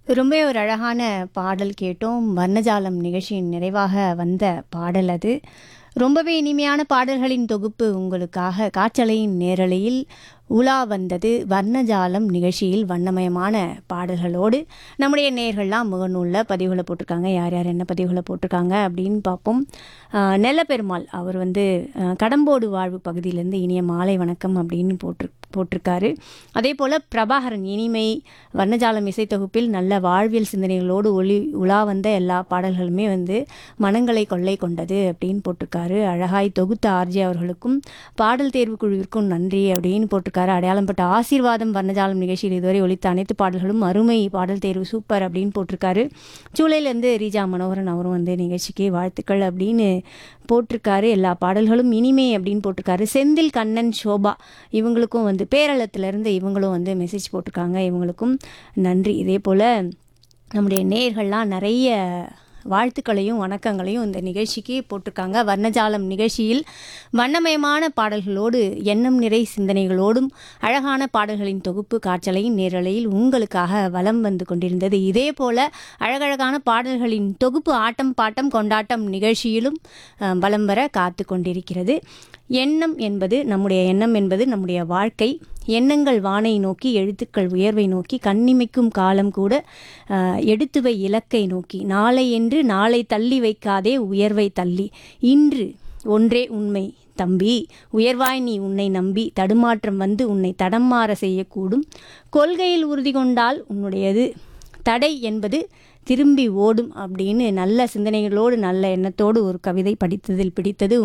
ரொம்பவே ஒரு அழகான பாடல் கேட்டோம் வர்ணஜாலம் நிகழ்ச்சியின் நிறைவாக வந்த பாடல் அது ரொம்பவே இனிமையான பாடல்களின் தொகுப்பு உங்களுக்காக காற்றலையின் நேரலையில் உலா வந்தது வர்ணஜாலம் நிகழ்ச்சியில் வண்ணமயமான பாடல்களோடு நம்முடைய நேர்கள்லாம் முகநூலில் பதிவுகளை போட்டிருக்காங்க யார் யார் என்ன பதிவுகளை போட்டிருக்காங்க அப்படின்னு பார்ப்போம் ஆஹ் நெல்லப்பெருமாள் அவர் வந்து ஆஹ் கடம்போடு வாழ்வு பகுதியிலேருந்து இனிய மாலை வணக்கம் அப்படின்னு போட்டிரு போட்டிருக்காரு அதே போல் பிரபாகரன் இனிமை வர்ணஜாலம் இசைத்தொகுப்பில் நல்ல வாழ்வியல் சிந்தனைகளோடு ஒளி உலா வந்த எல்லா பாடல்களுமே வந்து மனங்களை கொள்ளை கொண்டது அப்படின்னு போட்டிருக்காரு அழகாய் தொகுத்த ஆர்ஜே அவர்களுக்கும் பாடல் தேர்வு குழுவிற்கும் நன்றி அப்படின்னு போட்டிருக்காரு அடையாளம் பட்ட ஆசீர்வாதம் வர்ணஜாலம் நிகழ்ச்சியில் இதுவரை ஒலித்த அனைத்து பாடல்களும் அருமை பாடல் தேர்வு சூப்பர் அப்படின்னு போட்டிருக்காரு ஜூலைலேருந்து ரீஜா மனோகரன் அவரும் வந்து நிகழ்ச்சிக்கு வாழ்த்துக்கள் அப்படின்னு போட்டிருக்காரு எல்லா பாடல்களும் இனிமே அப்படின்னு போட்டிருக்காரு செந்தில் கண்ணன் சோபா இவங்களுக்கும் வந்து பேரளத்திலேருந்து இவங்களும் வந்து மெசேஜ் போட்டிருக்காங்க இவங்களுக்கும் நன்றி இதே போல் நம்முடைய நேர்கள்லாம் நிறைய வாழ்த்துக்களையும் வணக்கங்களையும் இந்த நிகழ்ச்சிக்கு போட்டிருக்காங்க வர்ணஜாலம் நிகழ்ச்சியில் வண்ணமயமான பாடல்களோடு எண்ணம் நிறை சிந்தனைகளோடும் அழகான பாடல்களின் தொகுப்பு காற்றலையின் நேரலையில் உங்களுக்காக வலம் வந்து கொண்டிருந்தது இதே போல அழகழகான பாடல்களின் தொகுப்பு ஆட்டம் பாட்டம் கொண்டாட்டம் நிகழ்ச்சியிலும் அஹ், வலம் வர காத்து கொண்டிருக்கிறது எண்ணம் என்பது நம்முடைய எண்ணம் என்பது நம்முடைய வாழ்க்கை எண்ணங்கள் வானை நோக்கி எழுத்துக்கள் உயர்வை நோக்கி கண்ணிமைக்கும் காலம் கூட ஆஹ், எடுத்துவை இலக்கை நோக்கி நாளை என்று நாளை தள்ளி வைக்காதே உயர்வை தள்ளி இன்று ஒன்றே உண்மை தம்பி உயர்வாய் நீ உன்னை நம்பி தடுமாற்றம் வந்து உன்னை தடம் மாற செய்யக்கூடும் கொள்கையில் உறுதி கொண்டால் உன்னுடையது தடை என்பது திரும்பி ஓடும் அப்படின்னு நல்ல சிந்தனைகளோடு நல்ல எண்ணத்தோடு ஒரு கவிதை படித்ததில் பிடித்தது